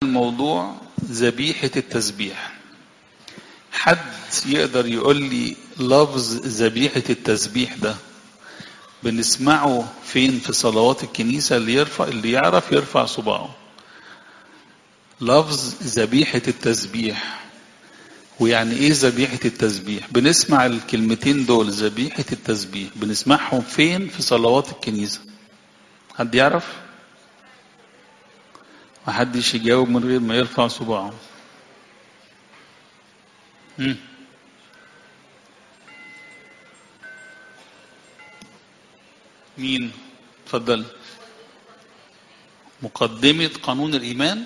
الموضوع ذبيحة التسبيح حد يقدر يقول لي لفظ ذبيحة التسبيح ده بنسمعه فين في صلوات الكنيسة اللي يرفع اللي يعرف يرفع صباعه لفظ ذبيحة التسبيح ويعني ايه ذبيحة التسبيح بنسمع الكلمتين دول ذبيحة التسبيح بنسمعهم فين في صلوات الكنيسة حد يعرف محدش يجاوب من غير ما يرفع صباعه مم. مين اتفضل مقدمة قانون الإيمان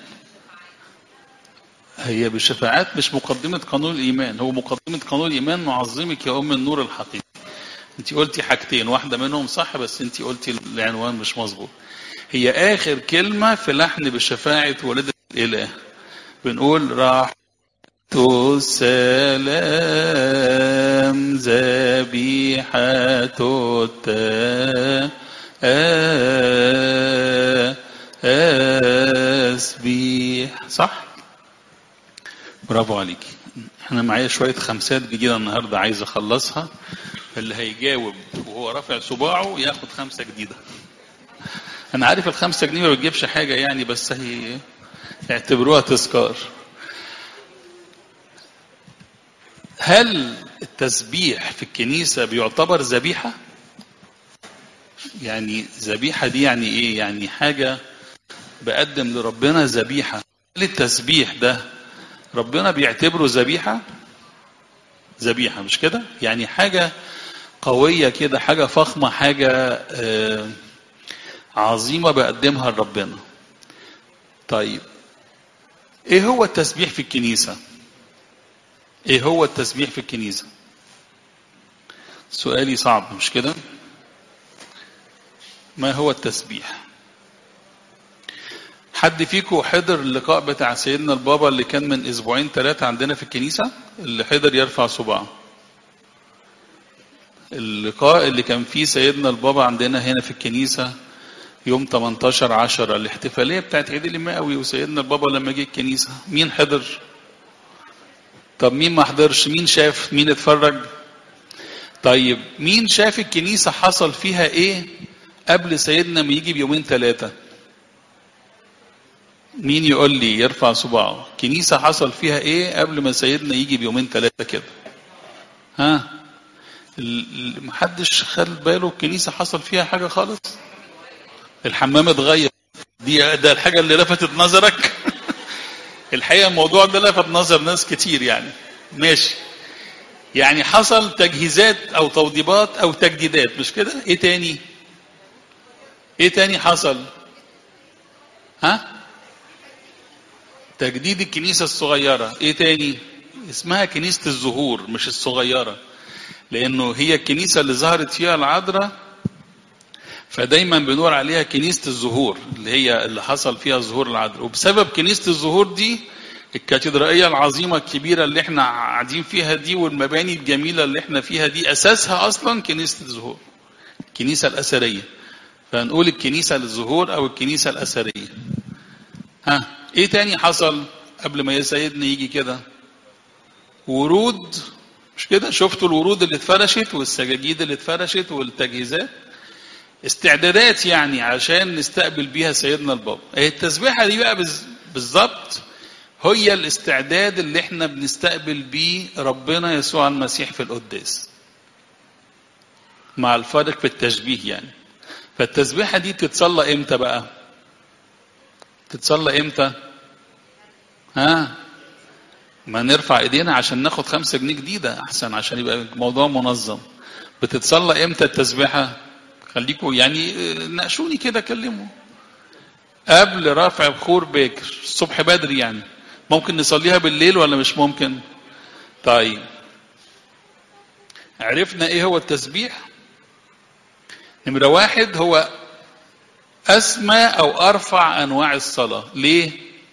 هي بالشفاعات مش مقدمة قانون الإيمان هو مقدمة قانون الإيمان معظمك يا أم النور الحقيقي انت قلتي حاجتين واحدة منهم صح بس انت قلتي العنوان مش مظبوط هي آخر كلمة في لحن بشفاعة والدة الإله بنقول راح السلام ذبيحة التسبيح صح؟ برافو عليك انا معايا شوية خمسات جديدة النهاردة عايز اخلصها اللي هيجاوب وهو رافع صباعه ياخد خمسة جديدة انا عارف الخمسة جنيه ما بتجيبش حاجة يعني بس هي اعتبروها تذكار هل التسبيح في الكنيسة بيعتبر ذبيحة؟ يعني ذبيحة دي يعني ايه؟ يعني حاجة بقدم لربنا ذبيحة. هل التسبيح ده ربنا بيعتبره ذبيحة؟ ذبيحة مش كده؟ يعني حاجة قوية كده، حاجة فخمة، حاجة آه عظيمة بقدمها لربنا. طيب ايه هو التسبيح في الكنيسه؟ ايه هو التسبيح في الكنيسة سؤالي صعب مش كده ما هو التسبيح حد فيكم حضر اللقاء بتاع سيدنا البابا اللي كان من اسبوعين ثلاثة عندنا في الكنيسة اللي حضر يرفع صباعه اللقاء اللي كان فيه سيدنا البابا عندنا هنا في الكنيسة يوم 18 10 الاحتفالية بتاعت عيد المئوي وسيدنا البابا لما جه الكنيسة مين حضر طب مين ما حضرش مين شاف مين اتفرج طيب مين شاف الكنيسة حصل فيها ايه قبل سيدنا ما يجي بيومين ثلاثة مين يقول لي يرفع صباعه كنيسة حصل فيها ايه قبل ما سيدنا يجي بيومين ثلاثة كده ها محدش خد باله الكنيسة حصل فيها حاجة خالص الحمام اتغير دي ده الحاجة اللي لفتت نظرك الحقيقه الموضوع ده لفت نظر ناس كتير يعني ماشي يعني حصل تجهيزات او توضيبات او تجديدات مش كده ايه تاني ايه تاني حصل ها تجديد الكنيسه الصغيره ايه تاني اسمها كنيسه الزهور مش الصغيره لانه هي الكنيسه اللي ظهرت فيها العذراء فدايما بنقول عليها كنيسة الزهور اللي هي اللي حصل فيها ظهور العذراء وبسبب كنيسة الزهور دي الكاتدرائية العظيمة الكبيرة اللي احنا قاعدين فيها دي والمباني الجميلة اللي احنا فيها دي أساسها أصلا كنيسة الزهور الكنيسة الأثرية فنقول الكنيسة للزهور أو الكنيسة الأثرية ها ايه تاني حصل قبل ما سيدنا يجي كده ورود مش كده شفتوا الورود اللي اتفرشت والسجاجيد اللي اتفرشت والتجهيزات استعدادات يعني عشان نستقبل بيها سيدنا البابا التسبيحه دي بقى بالظبط هي الاستعداد اللي احنا بنستقبل بيه ربنا يسوع المسيح في القداس مع الفرق في التشبيه يعني فالتسبيحه دي تتصلى امتى بقى تتصلى امتى ها ما نرفع ايدينا عشان ناخد خمسة جنيه جديدة احسن عشان يبقى الموضوع منظم بتتصلى امتى التسبيحه خليكم يعني ناقشوني كده كلموا قبل رفع بخور باكر الصبح بدري يعني ممكن نصليها بالليل ولا مش ممكن طيب عرفنا ايه هو التسبيح نمرة واحد هو أسمى أو أرفع أنواع الصلاة ليه؟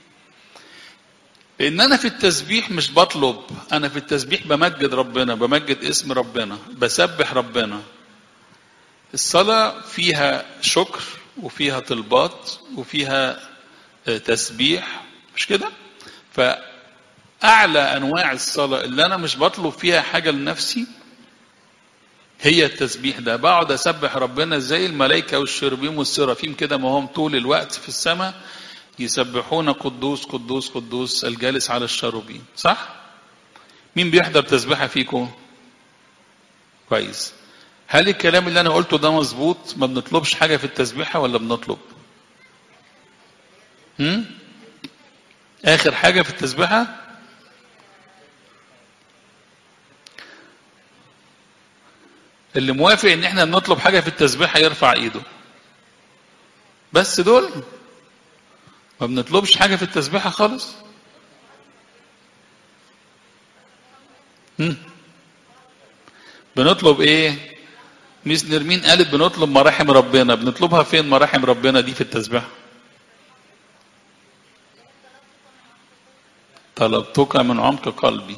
لأن أنا في التسبيح مش بطلب أنا في التسبيح بمجد ربنا بمجد اسم ربنا بسبح ربنا الصلاة فيها شكر وفيها طلبات وفيها تسبيح مش كده فأعلى أنواع الصلاة اللي أنا مش بطلب فيها حاجة لنفسي هي التسبيح ده بقعد أسبح ربنا زي الملائكة والشربيم والسرافيم كده ما هم طول الوقت في السماء يسبحون قدوس قدوس قدوس الجالس على الشروبين صح؟ مين بيحضر تسبيحة فيكم؟ كويس هل الكلام اللي أنا قلته ده مظبوط؟ ما بنطلبش حاجة في التسبيحة ولا بنطلب؟ هم؟ آخر حاجة في التسبيحة اللي موافق إن إحنا نطلب حاجة في التسبيحة يرفع إيده بس دول ما بنطلبش حاجة في التسبيحة خالص هم؟ بنطلب إيه ميس نرمين قالت بنطلب مراحم ربنا بنطلبها فين مراحم ربنا دي في التسبيحة طلبتك من عمق قلبي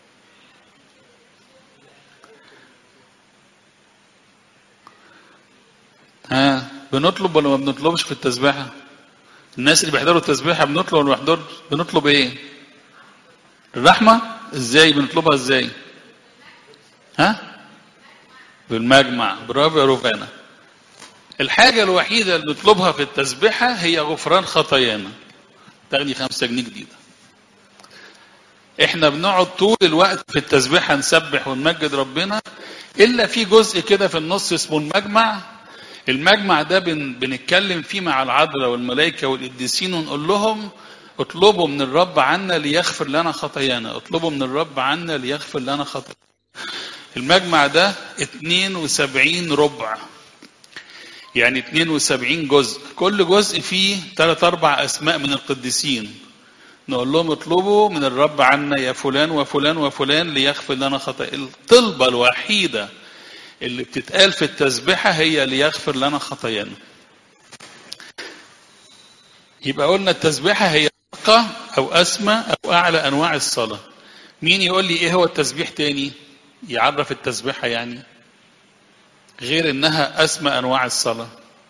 ها بنطلب ولا ما بنطلبش في التسبيحة الناس اللي بيحضروا التسبيحة بنطلب ولا ما بنحضرش بنطلب ايه الرحمة ازاي بنطلبها ازاي ها بالمجمع برافو يا رفانا الحاجة الوحيدة اللي بنطلبها في التسبيحة هي غفران خطايانا تغني خمسة جنيه جديدة احنا بنقعد طول الوقت في التسبيحة نسبح ونمجد ربنا الا في جزء كده في النص اسمه المجمع المجمع ده بن بنتكلم فيه مع العذراء والملائكة والقديسين ونقول لهم اطلبوا من الرب عنا ليغفر لنا خطايانا اطلبوا من الرب عنا ليغفر لنا خطايانا المجمع ده 72 ربع يعني 72 جزء كل جزء فيه ثلاث اربع اسماء من القديسين نقول لهم اطلبوا من الرب عنا يا فلان وفلان وفلان ليغفر لنا خطايا الطلبة الوحيدة اللي بتتقال في التسبيحة هي ليغفر لنا خطايانا يبقى قلنا التسبيحة هي أرقى أو أسمى أو أعلى أنواع الصلاة مين يقول لي إيه هو التسبيح تاني يعرف التسبيحة يعني غير إنها أسمى أنواع الصلاة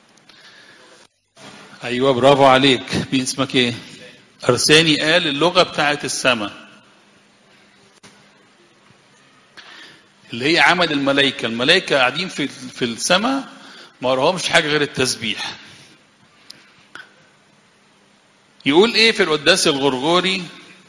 أيوة برافو عليك مين اسمك إيه أرساني قال اللغة بتاعت السماء اللي هي عمل الملائكة الملائكة قاعدين في في السماء ما وراهمش حاجة غير التسبيح يقول ايه في القداس الغرغوري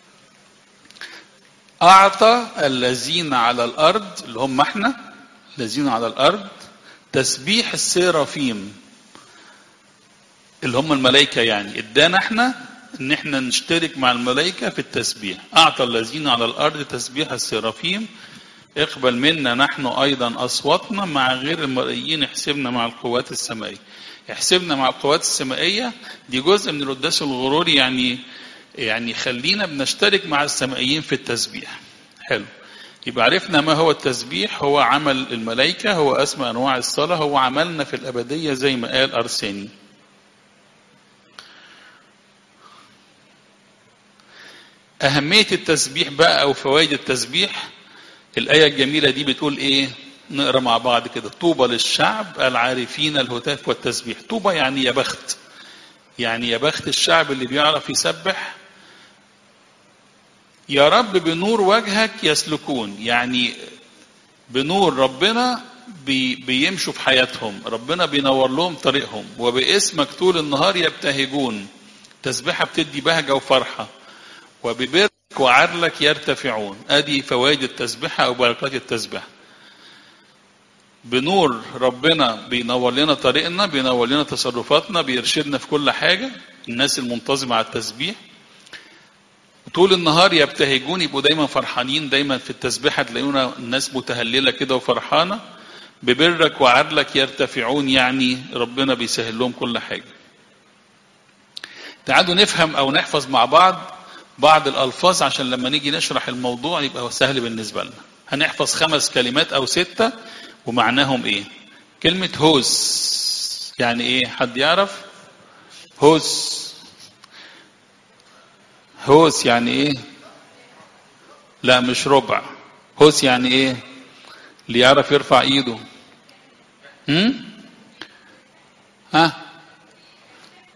أعطى الذين على الأرض اللي هم احنا الذين على الأرض تسبيح السيرافيم اللي هم الملائكة يعني ادانا احنا ان احنا نشترك مع الملائكة في التسبيح اعطى الذين على الارض تسبيح السرافيم اقبل منا نحن ايضا اصواتنا مع غير المرئيين احسبنا مع القوات السمائية احسبنا مع القوات السمائية دي جزء من القداس الغروري يعني يعني خلينا بنشترك مع السمائيين في التسبيح حلو يبقى عرفنا ما هو التسبيح هو عمل الملائكة هو أسمى أنواع الصلاة هو عملنا في الأبدية زي ما قال أرساني أهمية التسبيح بقى أو فوائد التسبيح الآية الجميلة دي بتقول إيه؟ نقرا مع بعض كده طوبى للشعب العارفين الهتاف والتسبيح طوبى يعني يا بخت يعني يا بخت الشعب اللي بيعرف يسبح يا رب بنور وجهك يسلكون يعني بنور ربنا بي بيمشوا في حياتهم ربنا بينور لهم طريقهم وباسمك طول النهار يبتهجون تسبيحة بتدي بهجة وفرحة وببرك وعدلك يرتفعون ادي فوائد التسبيحه او بركات التسبيحه بنور ربنا بينور لنا طريقنا بينور لنا تصرفاتنا بيرشدنا في كل حاجه الناس المنتظمه على التسبيح طول النهار يبتهجون يبقوا دايما فرحانين دايما في التسبيحه تلاقونا الناس متهلله كده وفرحانه ببرك وعدلك يرتفعون يعني ربنا بيسهل لهم كل حاجه تعالوا نفهم او نحفظ مع بعض بعض الألفاظ عشان لما نيجي نشرح الموضوع يبقى سهل بالنسبة لنا هنحفظ خمس كلمات أو ستة ومعناهم إيه كلمة هوس يعني إيه حد يعرف هوس هوس يعني إيه لا مش ربع هوس يعني إيه اللي يعرف يرفع إيده هم؟ ها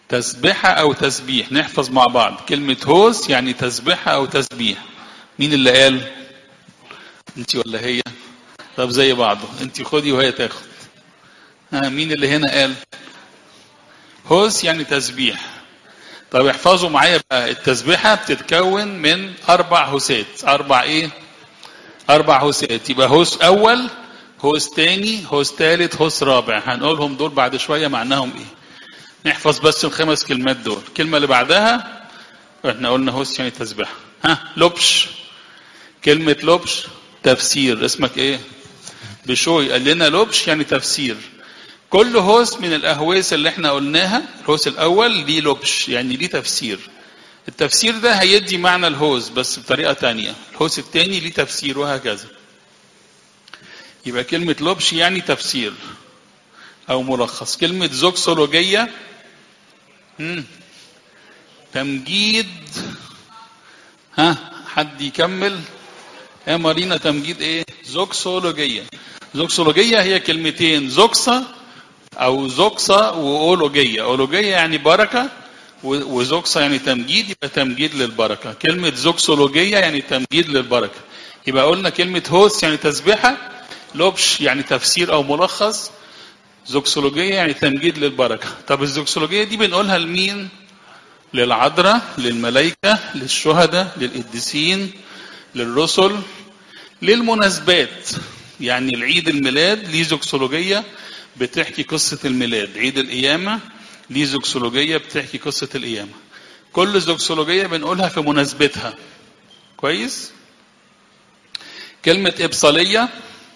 تسبحة أو تسبيح نحفظ مع بعض كلمة هوس يعني تسبحة أو تسبيح مين اللي قال انت ولا هي طب زي بعضه انت خدي وهي تاخد ها مين اللي هنا قال هوس يعني تسبيح طب احفظوا معايا بقى التسبيحة بتتكون من أربع هوسات أربع إيه؟ أربع هوسات يبقى هوس أول هوس تاني هوس تالت هوس رابع هنقولهم دول بعد شوية معناهم إيه؟ نحفظ بس الخمس كلمات دول الكلمة اللي بعدها احنا قلنا هوس يعني تسبيحة ها لبش كلمة لبش تفسير اسمك ايه بشوي قال لنا لبش يعني تفسير كل هوس من الاهواس اللي احنا قلناها الهوس الاول ليه لبش يعني ليه تفسير التفسير ده هيدي معنى الهوس بس بطريقة تانية الهوس التاني ليه تفسير وهكذا يبقى كلمة لبش يعني تفسير او ملخص كلمة زوكسولوجية مم. تمجيد ها حد يكمل يا مارينا تمجيد ايه زوكسولوجية زوكسولوجية هي كلمتين زوكسا او زوكسا واولوجية اولوجية يعني بركة وزوكسا يعني تمجيد يبقى تمجيد للبركة كلمة زوكسولوجية يعني تمجيد للبركة يبقى قلنا كلمة هوس يعني تسبحة لبش يعني تفسير او ملخص زوكسولوجية يعني تمجيد للبركة طب الزوكسولوجية دي بنقولها لمين للعذراء للملائكة للشهداء للقديسين للرسل للمناسبات يعني العيد الميلاد ليه زوكسولوجية بتحكي قصة الميلاد عيد القيامة ليه زوكسولوجية بتحكي قصة القيامة كل زوكسولوجية بنقولها في مناسبتها كويس كلمة إبصالية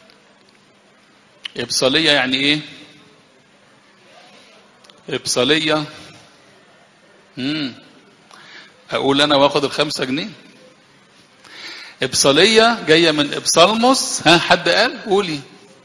إبصالية يعني إيه إبصالية مم. أقول أنا واخد الخمسة جنيه إبصالية جاية من إبصالموس ها حد قال قولي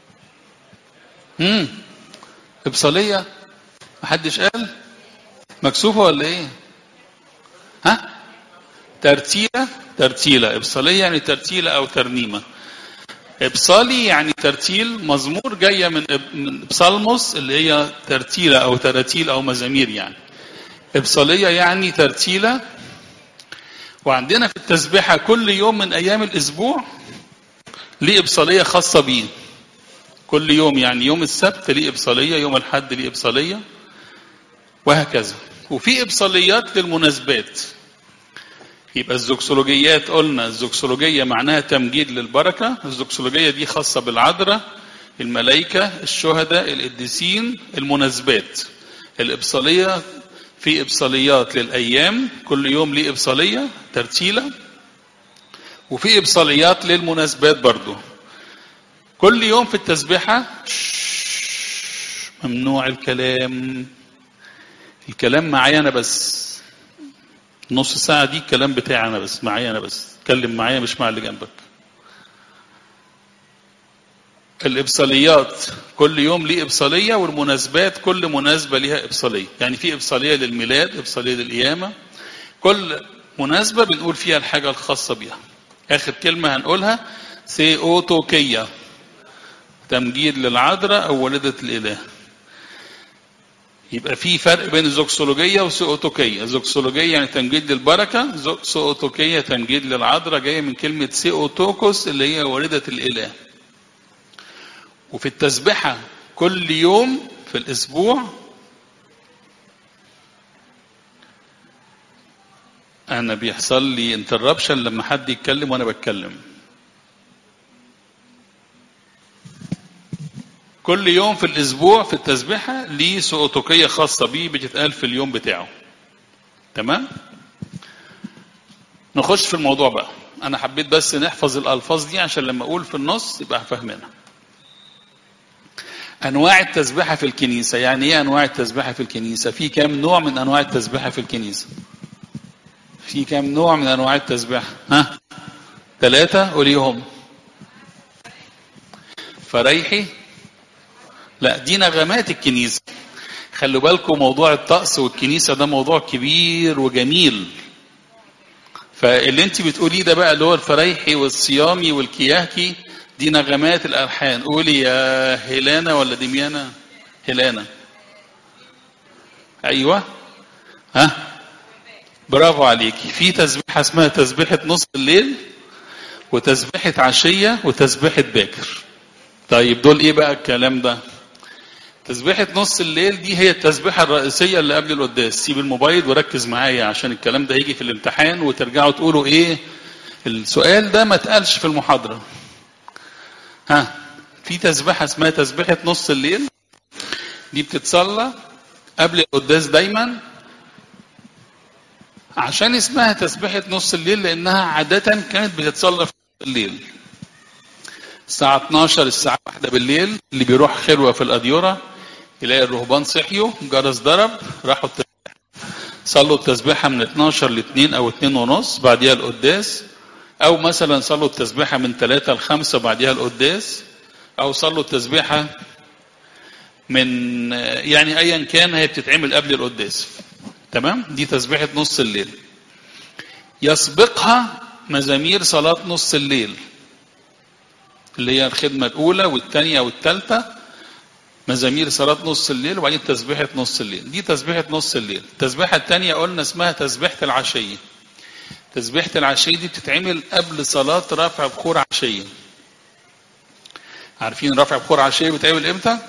مم. إبصالية محدش قال مكسوفة ولا إيه ها ترتيلة ترتيلة إبصالية يعني ترتيلة أو ترنيمة إبصالي يعني ترتيل مزمور جاية من من إبصالموس اللي هي ترتيلة أو تراتيل أو مزامير يعني إبصالية يعني ترتيلة وعندنا في التسبيحة كل يوم من أيام الأسبوع ليه إبصالية خاصة بيه كل يوم يعني يوم السبت ليه إبصالية يوم الحد ليه إبصالية وهكذا وفي إبصاليات للمناسبات يبقى الزوكسولوجيات قلنا الزوكسولوجية معناها تمجيد للبركة الزوكسولوجية دي خاصة بالعذراء الملائكة الشهداء القديسين المناسبات الإبصالية في إبصاليات للأيام كل يوم ليه إبصالية ترتيلة وفي إبصاليات للمناسبات برضو كل يوم في التسبيحة ممنوع الكلام الكلام معايا أنا بس نص ساعة دي الكلام بتاعي أنا بس معايا أنا بس اتكلم معايا مش مع اللي جنبك الإبصاليات كل يوم ليه إبصالية والمناسبات كل مناسبة ليها إبصالية يعني في إبصالية للميلاد إبصالية للقيامة كل مناسبة بنقول فيها الحاجة الخاصة بيها آخر كلمة هنقولها سيئوتوكية تمجيد للعذراء أو والدة الإله يبقى في فرق بين الزوكسولوجية والسيئوتوكية الزوكسولوجية يعني تمجيد للبركة سيئوتوكية تمجيد للعذراء جاية من كلمة سيئوتوكوس اللي هي والدة الإله وفي التسبحة كل يوم في الأسبوع أنا بيحصل لي انتربشن لما حد يتكلم وأنا بتكلم كل يوم في الأسبوع في التسبحة ليه سؤوتوكية خاصة بيه بتتقال في اليوم بتاعه تمام نخش في الموضوع بقى أنا حبيت بس نحفظ الألفاظ دي عشان لما أقول في النص يبقى فاهمينها انواع التسبيحه في الكنيسه يعني ايه انواع التسبيحه في الكنيسه في كام نوع من انواع التسبيحه في الكنيسه في كام نوع من انواع التسبيحه ها ثلاثه قوليهم فريحي لا دي نغمات الكنيسه خلوا بالكم موضوع الطقس والكنيسه ده موضوع كبير وجميل فاللي انت بتقوليه ده بقى اللي هو الفريحي والصيامي والكياكي دي نغمات الألحان قولي يا هيلانا ولا دميانا هيلانا أيوة ها برافو عليكي في تسبيحة اسمها تسبيحة نص الليل وتسبيحة عشية وتسبيحة باكر طيب دول ايه بقى الكلام ده تسبيحة نص الليل دي هي التسبيحة الرئيسية اللي قبل القداس سيب الموبايل وركز معايا عشان الكلام ده هيجي في الامتحان وترجعوا تقولوا ايه السؤال ده ما اتقالش في المحاضرة ها في تسبيحة اسمها تسبيحة نص الليل دي بتتصلى قبل القداس دايما عشان اسمها تسبيحة نص الليل لأنها عادة كانت بتتصلى في الليل الساعة 12 الساعة 1 بالليل اللي بيروح خلوة في الأديرة يلاقي الرهبان صحيوا جرس ضرب راحوا صلوا التسبيحة من 12 ل 2 أو 2 ونص بعديها القداس أو مثلا صلوا التسبيحة من 3 ل 5 بعديها القداس أو صلوا التسبيحة من يعني أيا كان هي بتتعمل قبل القداس تمام دي تسبيحة نص الليل يسبقها مزامير صلاة نص الليل اللي هي الخدمة الأولى والثانية والثالثة مزامير صلاة نص الليل وبعدين تسبيحة نص الليل دي تسبيحة نص الليل التسبيحة الثانية قلنا اسمها تسبيحة العشية تسبيحة العشية دي بتتعمل قبل صلاة رفع بخور عشية عارفين رفع بخور عشية بتعمل امتى؟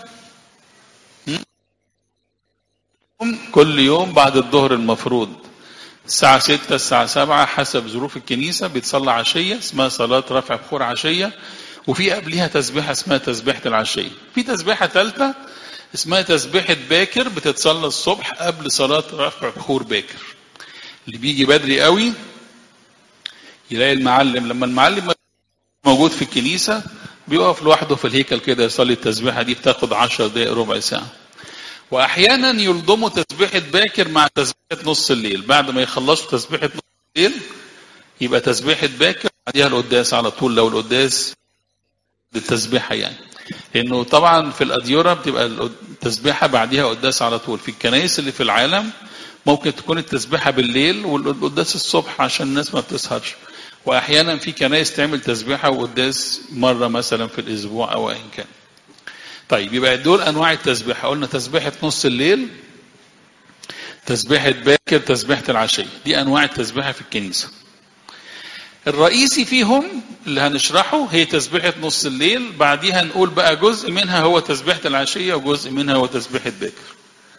كل يوم بعد الظهر المفروض الساعة ستة الساعة سبعة حسب ظروف الكنيسة بتصلى عشية اسمها صلاة رفع بخور عشية وفي قبلها تسبيحة اسمها تسبيحة العشية في تسبيحة ثالثة اسمها تسبيحة باكر بتتصلى الصبح قبل صلاة رفع بخور باكر اللي بيجي بدري قوي يلاقي المعلم لما المعلم موجود في الكنيسة بيقف لوحده في الهيكل كده يصلي التسبيحة دي بتاخد عشر دقائق ربع ساعة واحيانا يلضموا تسبيحه باكر مع تسبيحه نص الليل بعد ما يخلصوا تسبيحه نص الليل يبقى تسبيحه باكر بعديها القداس على طول لو القداس التسبيحه يعني لانه طبعا في الاديره بتبقى التسبيحه بعديها قداس على طول في الكنائس اللي في العالم ممكن تكون التسبيحه بالليل والقداس الصبح عشان الناس ما بتسهرش واحيانا في كنائس تعمل تسبيحه وقداس مره مثلا في الاسبوع او ايا كان طيب يبقى دول انواع التسبيحه قلنا تسبيحه نص الليل تسبيحه باكر تسبيحه العشيه دي انواع التسبيحه في الكنيسه الرئيسي فيهم اللي هنشرحه هي تسبيحه نص الليل بعديها نقول بقى جزء منها هو تسبيحه العشيه وجزء منها هو تسبيحه باكر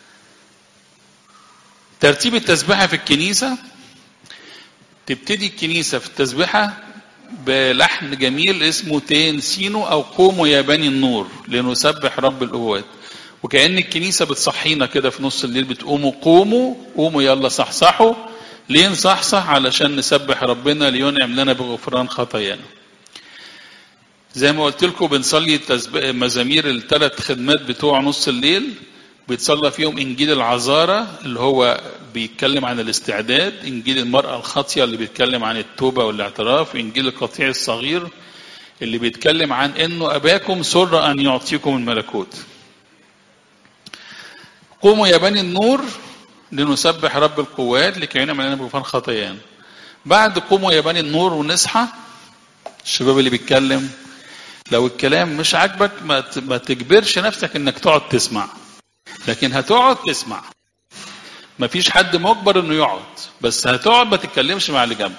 ترتيب التسبيحه في الكنيسه تبتدي الكنيسه في التسبيحه بلحن جميل اسمه تين سينو او قوموا يا بني النور لنسبح رب القوات وكأن الكنيسة بتصحينا كده في نص الليل بتقوموا قوموا قوموا يلا صحصحوا ليه نصحصح علشان نسبح ربنا لينعم لنا بغفران خطايانا زي ما قلت لكم بنصلي مزامير الثلاث خدمات بتوع نص الليل بيتصلى فيهم انجيل العذارى اللي هو بيتكلم عن الاستعداد انجيل المراه الخاطيه اللي بيتكلم عن التوبه والاعتراف انجيل القطيع الصغير اللي بيتكلم عن انه اباكم سر ان يعطيكم الملكوت قوموا يا بني النور لنسبح رب القوات لكي ينعم لنا بغفران خطايانا بعد قوموا يا بني النور ونصحى الشباب اللي بيتكلم لو الكلام مش عاجبك ما تجبرش نفسك انك تقعد تسمع لكن هتقعد تسمع مفيش حد مجبر انه يقعد بس هتقعد ما تتكلمش مع اللي جنبك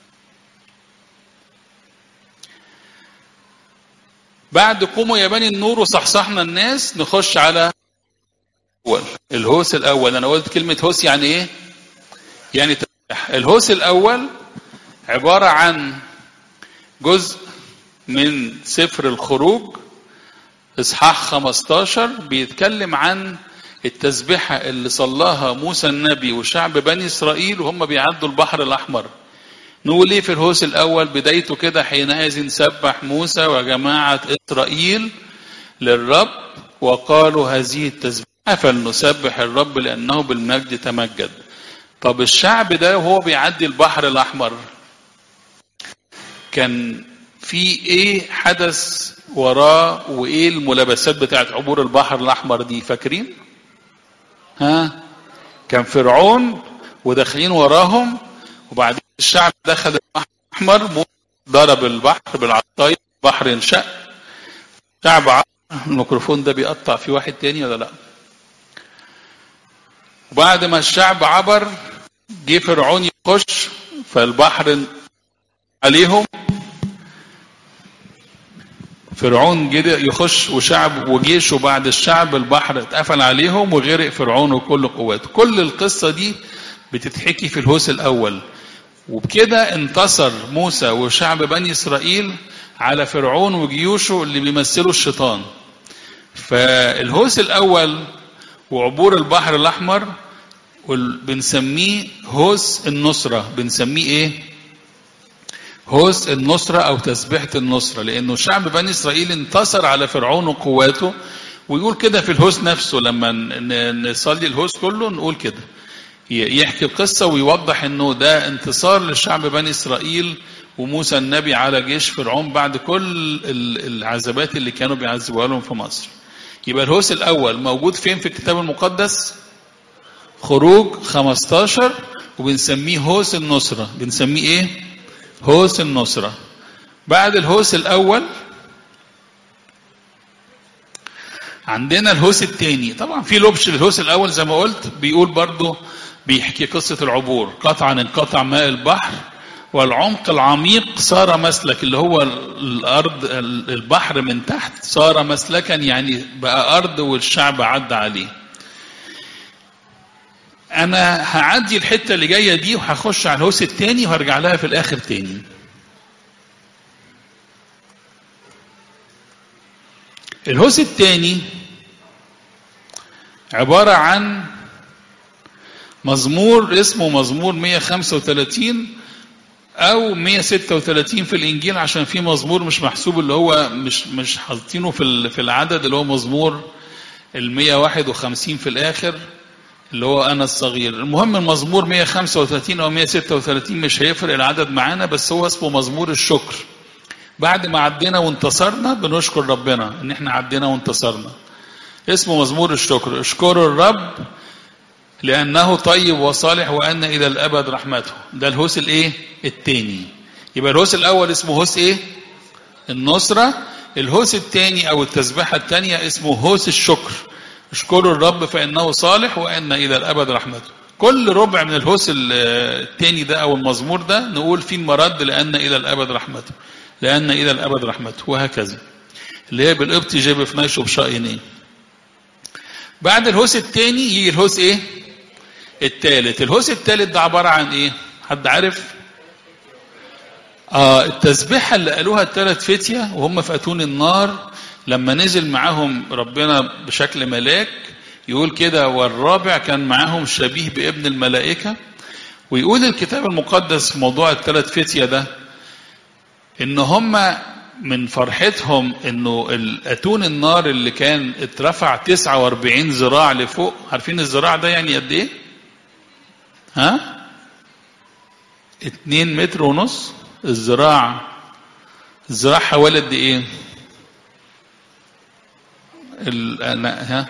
بعد قوموا يا بني النور وصحصحنا الناس نخش على الأول الهوس الأول أنا قلت كلمة هوس يعني إيه؟ يعني تسبيح الهوس الأول عبارة عن جزء من سفر الخروج إصحاح 15 بيتكلم عن التسبيحة اللي صلاها موسى النبي وشعب بني إسرائيل وهم بيعدوا البحر الأحمر نقول ايه في الهوس الأول بدايته كده حينئذ سبح موسى وجماعة إسرائيل للرب وقالوا هذه التسبيحة فلنسبح الرب لأنه بالمجد تمجد طب الشعب ده وهو بيعدي البحر الأحمر كان في ايه حدث وراه وايه الملابسات بتاعت عبور البحر الاحمر دي فاكرين ها كان فرعون وداخلين وراهم وبعدين الشعب دخل البحر الاحمر ضرب البحر بالعصايه البحر انشق الشعب الميكروفون ده بيقطع في واحد تاني ولا لا وبعد ما الشعب عبر جه فرعون يخش فالبحر عليهم فرعون جه يخش وشعب وجيشه بعد الشعب البحر اتقفل عليهم وغرق فرعون وكل قواته كل القصة دي بتتحكي في الهوس الأول وبكده انتصر موسى وشعب بني إسرائيل على فرعون وجيوشه اللي بيمثلوا الشيطان فالهوس الأول وعبور البحر الأحمر بنسميه هوس النصرة بنسميه إيه؟ هوس النصرة أو تسبيحة النصرة لأنه شعب بني إسرائيل انتصر على فرعون وقواته ويقول كده في الهوس نفسه لما نصلي الهوس كله نقول كده يحكي القصة ويوضح انه ده انتصار للشعب بني اسرائيل وموسى النبي على جيش فرعون بعد كل العذابات اللي كانوا بيعذبوها لهم في مصر يبقى الهوس الاول موجود فين في الكتاب المقدس خروج 15 وبنسميه هوس النصرة بنسميه ايه هوس النصرة بعد الهوس الاول عندنا الهوس الثاني طبعا في لبش للهوس الاول زي ما قلت بيقول برضه بيحكي قصة العبور قطعا انقطع ماء البحر والعمق العميق صار مسلك اللي هو الأرض البحر من تحت صار مسلكا يعني بقى أرض والشعب عدى عليه أنا هعدي الحتة اللي جاية دي وهخش على الهوس التاني وهرجع لها في الآخر تاني الهوس التاني عبارة عن مزمور اسمه مزمور 135 او 136 في الانجيل عشان في مزمور مش محسوب اللي هو مش مش حاطينه في في العدد اللي هو مزمور ال 151 في الاخر اللي هو انا الصغير المهم المزمور 135 او 136 مش هيفرق العدد معانا بس هو اسمه مزمور الشكر بعد ما عدينا وانتصرنا بنشكر ربنا ان احنا عدينا وانتصرنا اسمه مزمور الشكر اشكروا الرب لأنه طيب وصالح وأن إلى الأبد رحمته ده الهوس الإيه التاني يبقى الهوس الأول اسمه هوس إيه النصرة الهوس التاني أو التسبيحة التانية اسمه هوس الشكر اشكروا الرب فإنه صالح وأن إلى الأبد رحمته كل ربع من الهوس التاني ده أو المزمور ده نقول فيه المرد لأن إلى الأبد رحمته لأن إلى الأبد رحمته وهكذا اللي هي بالقبط جيب في نيش وبشاينين بعد الهوس التاني يجي الهوس ايه التالت الهوس التالت ده عبارة عن ايه حد عارف آه التسبيحة اللي قالوها الثلاث فتية وهم في أتون النار لما نزل معاهم ربنا بشكل ملاك يقول كده والرابع كان معاهم شبيه بابن الملائكة ويقول الكتاب المقدس في موضوع الثلاث فتية ده ان هم من فرحتهم انه الاتون النار اللي كان اترفع 49 ذراع لفوق عارفين الذراع ده يعني قد ايه ها 2 متر ونص الذراع الذراع حوالي قد ايه ها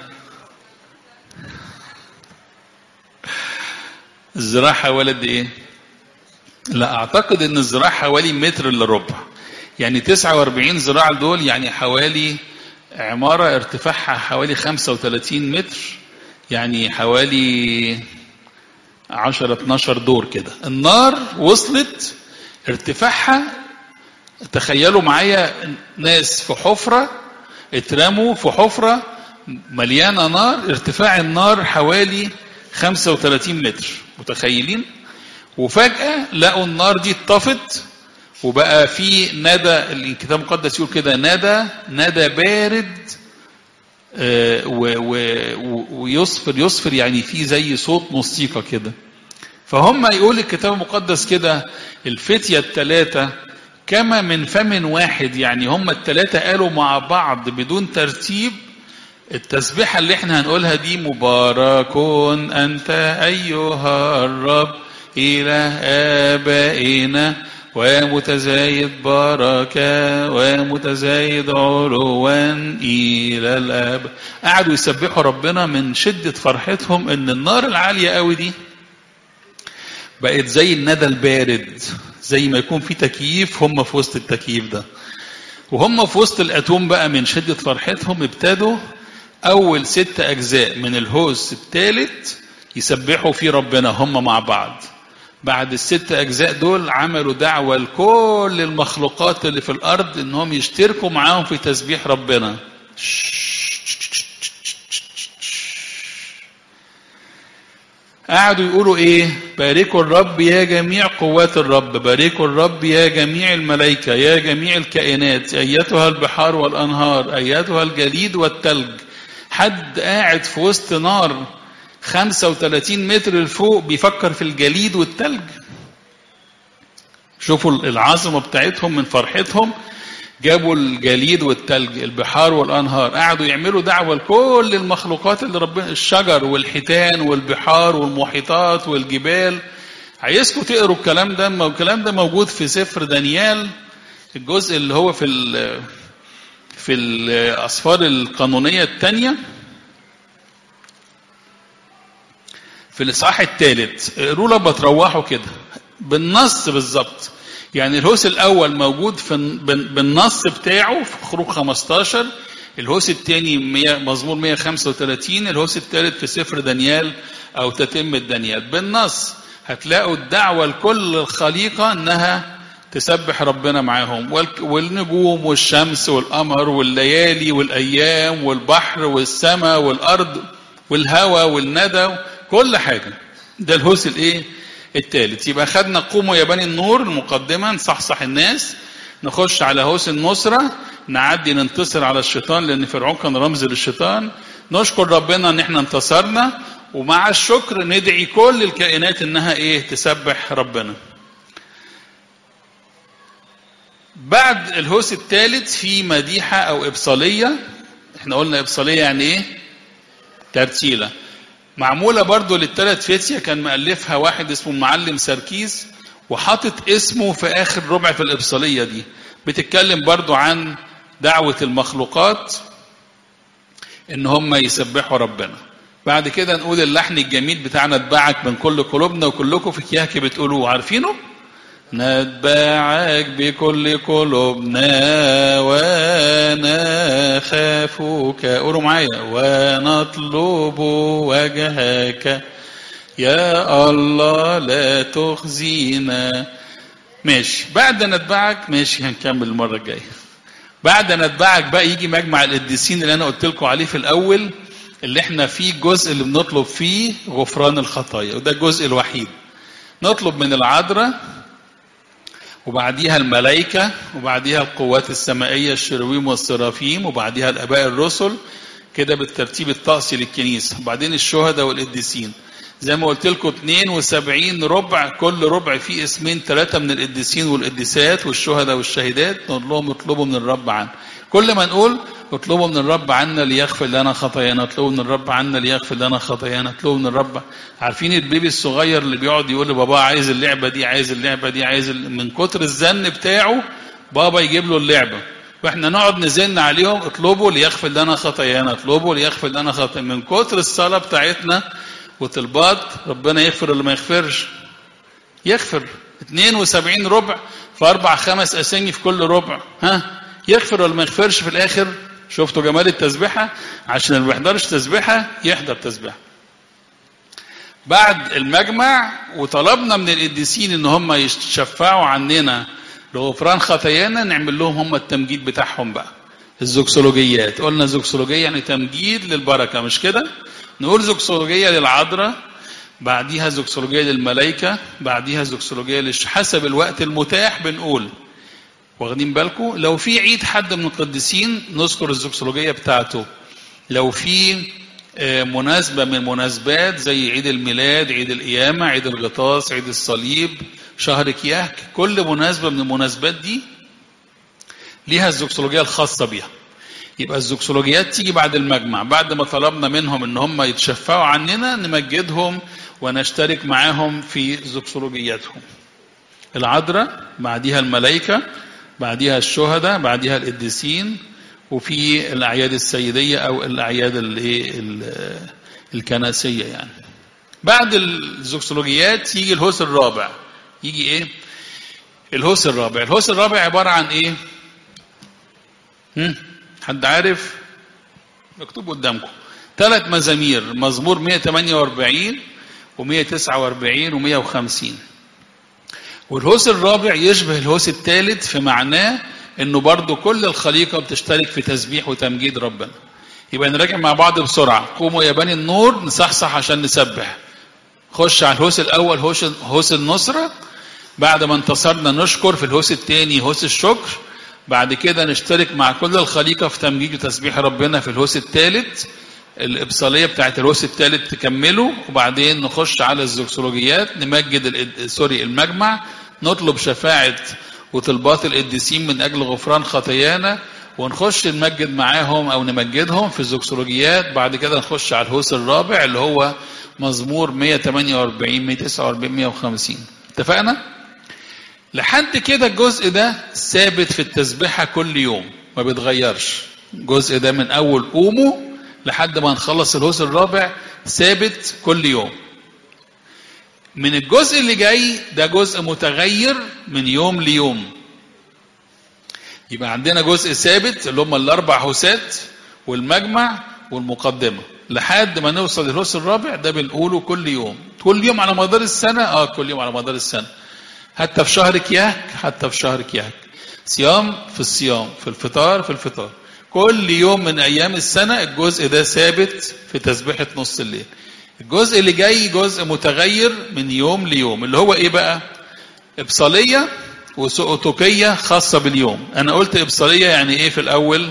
الذراع حوالي قد ايه لا اعتقد ان الذراع حوالي متر الا ربع يعني 49 ذراع دول يعني حوالي عمارة ارتفاعها حوالي 35 متر يعني حوالي 10 12 دور كده النار وصلت ارتفاعها تخيلوا معايا ناس في حفرة اترموا في حفرة مليانة نار ارتفاع النار حوالي 35 متر متخيلين وفجأة لقوا النار دي اتطفت وبقى في ندى الكتاب المقدس يقول كده ندى ندى بارد آه ويصفر يصفر يعني في زي صوت موسيقى كده فهم يقول الكتاب المقدس كده الفتية الثلاثة كما من فم واحد يعني هم الثلاثة قالوا مع بعض بدون ترتيب التسبيحة اللي احنا هنقولها دي مبارك أنت أيها الرب إله آبائنا ومتزايد بركة ومتزايد علوا إلى الأب قعدوا يسبحوا ربنا من شدة فرحتهم إن النار العالية قوي دي بقت زي الندى البارد زي ما يكون في تكييف هم في وسط التكييف ده وهم في وسط الأتوم بقى من شدة فرحتهم ابتدوا أول ست أجزاء من الهوس الثالث يسبحوا فيه ربنا هم مع بعض بعد الست أجزاء دول عملوا دعوة لكل المخلوقات اللي في الأرض إنهم يشتركوا معاهم في تسبيح ربنا قعدوا يقولوا ايه باركوا الرب يا جميع قوات الرب باركوا الرب يا جميع الملائكة يا جميع الكائنات ايتها البحار والانهار ايتها الجليد والتلج حد قاعد في وسط نار 35 متر لفوق بيفكر في الجليد والتلج شوفوا العظمة بتاعتهم من فرحتهم جابوا الجليد والتلج البحار والانهار قعدوا يعملوا دعوه لكل المخلوقات اللي ربنا الشجر والحيتان والبحار والمحيطات والجبال عايزكم تقروا الكلام ده الكلام ده موجود في سفر دانيال الجزء اللي هو في ال في الاسفار القانونيه الثانيه في الاصحاح الثالث اقروا لما تروحوا كده بالنص بالظبط يعني الهوس الأول موجود في بالنص بتاعه في خروج 15 الهوس الثاني مزمور 135 الهوس الثالث في سفر دانيال أو تتمة دانيال بالنص هتلاقوا الدعوة لكل الخليقة إنها تسبح ربنا معاهم والنجوم والشمس والقمر والليالي والأيام والبحر والسماء والأرض والهواء والندى كل حاجة ده الهوس الإيه؟ الثالث يبقى خدنا قوموا يا بني النور المقدمة نصحصح الناس نخش على هوس النصرة نعدي ننتصر على الشيطان لأن فرعون كان رمز للشيطان نشكر ربنا إن احنا انتصرنا ومع الشكر ندعي كل الكائنات إنها إيه تسبح ربنا بعد الهوس الثالث في مديحة أو إبصالية احنا قلنا إبصالية يعني إيه ترتيلة معمولة برضو للثلاث فتية كان مألفها واحد اسمه المعلم سركيز وحاطط اسمه في آخر ربع في الإبصالية دي بتتكلم برضو عن دعوة المخلوقات إن هم يسبحوا ربنا بعد كده نقول اللحن الجميل بتاعنا اتبعك من كل قلوبنا وكلكم في كياكي بتقولوه عارفينه؟ نتبعك بكل قلوبنا ونخافك قولوا معايا ونطلب وجهك يا الله لا تخزينا ماشي بعد نتبعك ماشي هنكمل المرة الجاية بعد نتبعك بقى يجي مجمع القديسين اللي انا قلت لكم عليه في الاول اللي احنا فيه الجزء اللي بنطلب فيه غفران الخطايا وده الجزء الوحيد نطلب من العذراء وبعديها الملائكة وبعديها القوات السمائية الشرويم والسرافيم وبعديها الآباء الرسل كده بالترتيب الطقسي للكنيسة وبعدين الشهداء والقديسين زي ما قلت لكم 72 ربع كل ربع فيه اسمين ثلاثة من القديسين والقديسات والشهداء والشهيدات نقول لهم اطلبوا من الرب عنه كل ما نقول اطلبوا من الرب عنا ليغفر لنا خطايانا اطلبوا من الرب عنا ليغفر لنا خطايانا اطلبوا من الرب عارفين البيبي الصغير اللي بيقعد يقول لبابا عايز اللعبه دي عايز اللعبه دي عايز من كتر الزن بتاعه بابا يجيب له اللعبه واحنا نقعد نزن عليهم اطلبوا ليغفر لنا خطايانا اطلبوا ليغفر لنا خطايانا من كتر الصلاه بتاعتنا وطلبات ربنا يغفر ولا ما يغفرش يغفر 72 ربع في اربع خمس اسامي في كل ربع ها يغفر ولا ما يغفرش في الاخر شفتوا جمال التسبيحه عشان اللي ما بيحضرش تسبيحه يحضر تسبيحه بعد المجمع وطلبنا من القديسين ان هم يشفعوا عننا لغفران خطايانا نعمل لهم هم التمجيد بتاعهم بقى الزوكسولوجيات قلنا زوكسولوجيه يعني تمجيد للبركه مش كده نقول زوكسولوجيه للعذراء بعديها زوكسولوجيه للملائكه بعديها زوكسولوجيه للش حسب الوقت المتاح بنقول واخدين بالكم لو في عيد حد من القديسين نذكر الزوكسولوجيه بتاعته لو في مناسبة من المناسبات زي عيد الميلاد عيد القيامة عيد الغطاس عيد الصليب شهر كياك كل مناسبة من المناسبات دي ليها الزوكسولوجية الخاصة بيها يبقى الزوكسولوجيات تيجي بعد المجمع بعد ما طلبنا منهم ان هم يتشفعوا عننا نمجدهم ونشترك معاهم في زوكسولوجياتهم العذراء بعديها الملائكة بعديها الشهداء بعديها القديسين وفي الأعياد السيدية أو الأعياد الكنسية يعني بعد الزوكسولوجيات يجي الهوس الرابع يجي ايه الهوس الرابع الهوس الرابع عبارة عن ايه هم؟ حد عارف مكتوب قدامكم ثلاث مزامير مزمور 148 و149 و150 والهوس الرابع يشبه الهوس الثالث في معناه انه برضو كل الخليقة بتشترك في تسبيح وتمجيد ربنا يبقى نراجع مع بعض بسرعة قوموا يا بني النور نصحصح عشان نسبح خش على الهوس الاول هوس هوس النصرة بعد ما انتصرنا نشكر في الهوس الثاني هوس الشكر بعد كده نشترك مع كل الخليقة في تمجيد وتسبيح ربنا في الهوس الثالث الإبصالية بتاعت الهوس الثالث تكمله وبعدين نخش على الزوكسولوجيات نمجد الإد... سوري المجمع نطلب شفاعة وطلبات القديسين من أجل غفران خطايانا ونخش نمجد معاهم أو نمجدهم في الزوكسولوجيات بعد كده نخش على الهوس الرابع اللي هو مزمور 148 149 150 اتفقنا؟ لحد كده الجزء ده ثابت في التسبيحة كل يوم ما بيتغيرش الجزء ده من أول قوموا لحد ما نخلص الهوس الرابع ثابت كل يوم من الجزء اللي جاي ده جزء متغير من يوم ليوم يبقى عندنا جزء ثابت اللي هم الاربع هوسات والمجمع والمقدمه لحد ما نوصل للهوس الرابع ده بنقوله كل يوم كل يوم على مدار السنه اه كل يوم على مدار السنه حتى في شهر كياك حتى في شهر كياك صيام في الصيام في الفطار في الفطار كل يوم من ايام السنه الجزء ده ثابت في تسبيحه نص الليل الجزء اللي جاي جزء متغير من يوم ليوم اللي هو ايه بقى ابصاليه وسؤتوكيه خاصه باليوم انا قلت ابصاليه يعني ايه في الاول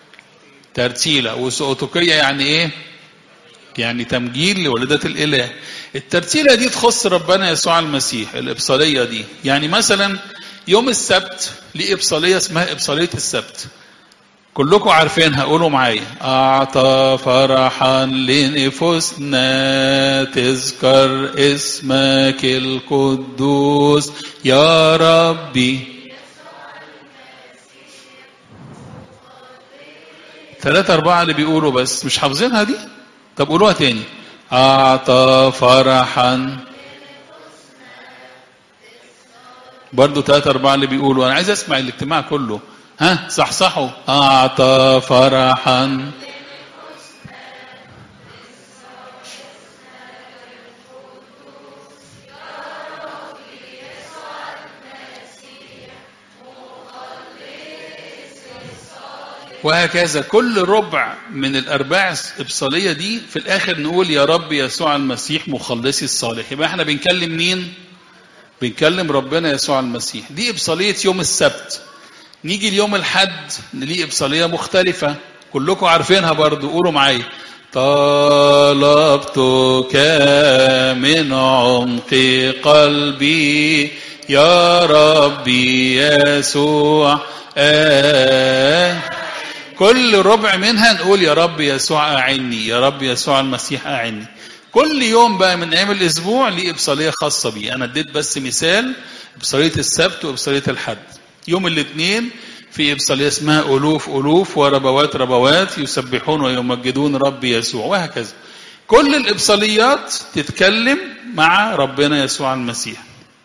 ترتيله وسؤتوكيه يعني ايه يعني تمجيد لولادة الإله الترتيلة دي تخص ربنا يسوع المسيح الإبصالية دي يعني مثلا يوم السبت ليه إبصالية اسمها إبصالية السبت كلكم عارفينها قولوا معايا أعطى فرحا لنفوسنا تذكر اسمك القدوس يا ربي ثلاثة أربعة اللي بيقولوا بس مش حافظينها دي طب قولوها تاني أعطى فرحا برضو ثلاثة أربعة اللي بيقولوا أنا عايز أسمع الاجتماع كله ها صح صحوا أعطى فرحا وهكذا كل ربع من الأرباع الإبصالية دي في الآخر نقول يا رب يسوع المسيح مخلصي الصالح يبقى احنا بنكلم مين؟ بنكلم ربنا يسوع المسيح دي إبصالية يوم السبت نيجي اليوم الحد نلاقي إبصالية مختلفة كلكم عارفينها برضو قولوا معايا طلبتك من عمق قلبي يا ربي يسوع آه كل ربع منها نقول يا رب يسوع أعني يا رب يسوع المسيح أعني كل يوم بقى من أيام الأسبوع ليه إبصالية خاصة بيه أنا اديت بس مثال إبصالية السبت وإبصالية الحد يوم الاثنين في إبصالية اسمها ألوف ألوف وربوات ربوات يسبحون ويمجدون رب يسوع وهكذا كل الإبصاليات تتكلم مع ربنا يسوع المسيح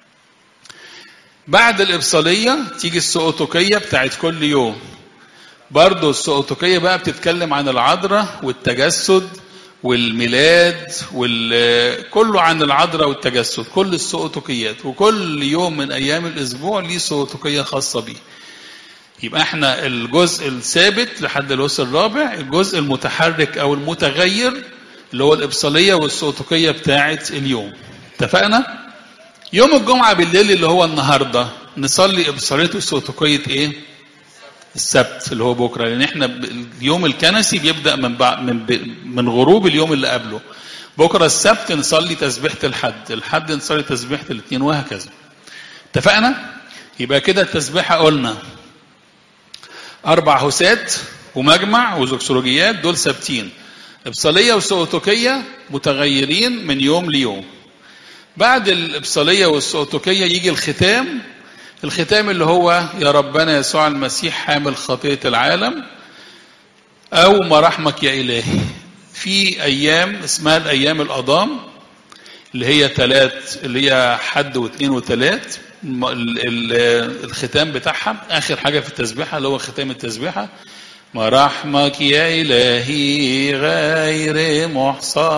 بعد الإبصالية تيجي السؤوتوكية بتاعت كل يوم برضه السؤوتوكية بقى بتتكلم عن العذراء والتجسد والميلاد وال... كله عن العذراء والتجسد كل السؤوتوكيات وكل يوم من أيام الأسبوع ليه سؤوتوكية خاصة بيه يبقى احنا الجزء الثابت لحد الوصل الرابع الجزء المتحرك أو المتغير اللي هو الإبصالية والسؤوتوكية بتاعة اليوم اتفقنا؟ يوم الجمعة بالليل اللي هو النهاردة نصلي إبصالية والسؤوتوكية إيه؟ السبت اللي هو بكره لان احنا اليوم الكنسي بيبدا من بعد من, من غروب اليوم اللي قبله بكره السبت نصلي تسبيحه الحد الحد نصلي تسبيحه الاثنين وهكذا اتفقنا يبقى كده التسبيحه قلنا اربع هوسات ومجمع وزوكسولوجيات دول ثابتين ابصاليه وسؤوتوكيه متغيرين من يوم ليوم بعد الابصاليه والسؤوتوكيه يجي الختام الختام اللي هو يا ربنا يسوع المسيح حامل خطية العالم أو مراحمك يا إلهي في أيام اسمها الأيام الأضام اللي هي ثلاث اللي هي حد واثنين وثلاث الختام بتاعها آخر حاجة في التسبيحة اللي هو ختام التسبيحة مراحمك يا إلهي غير محصى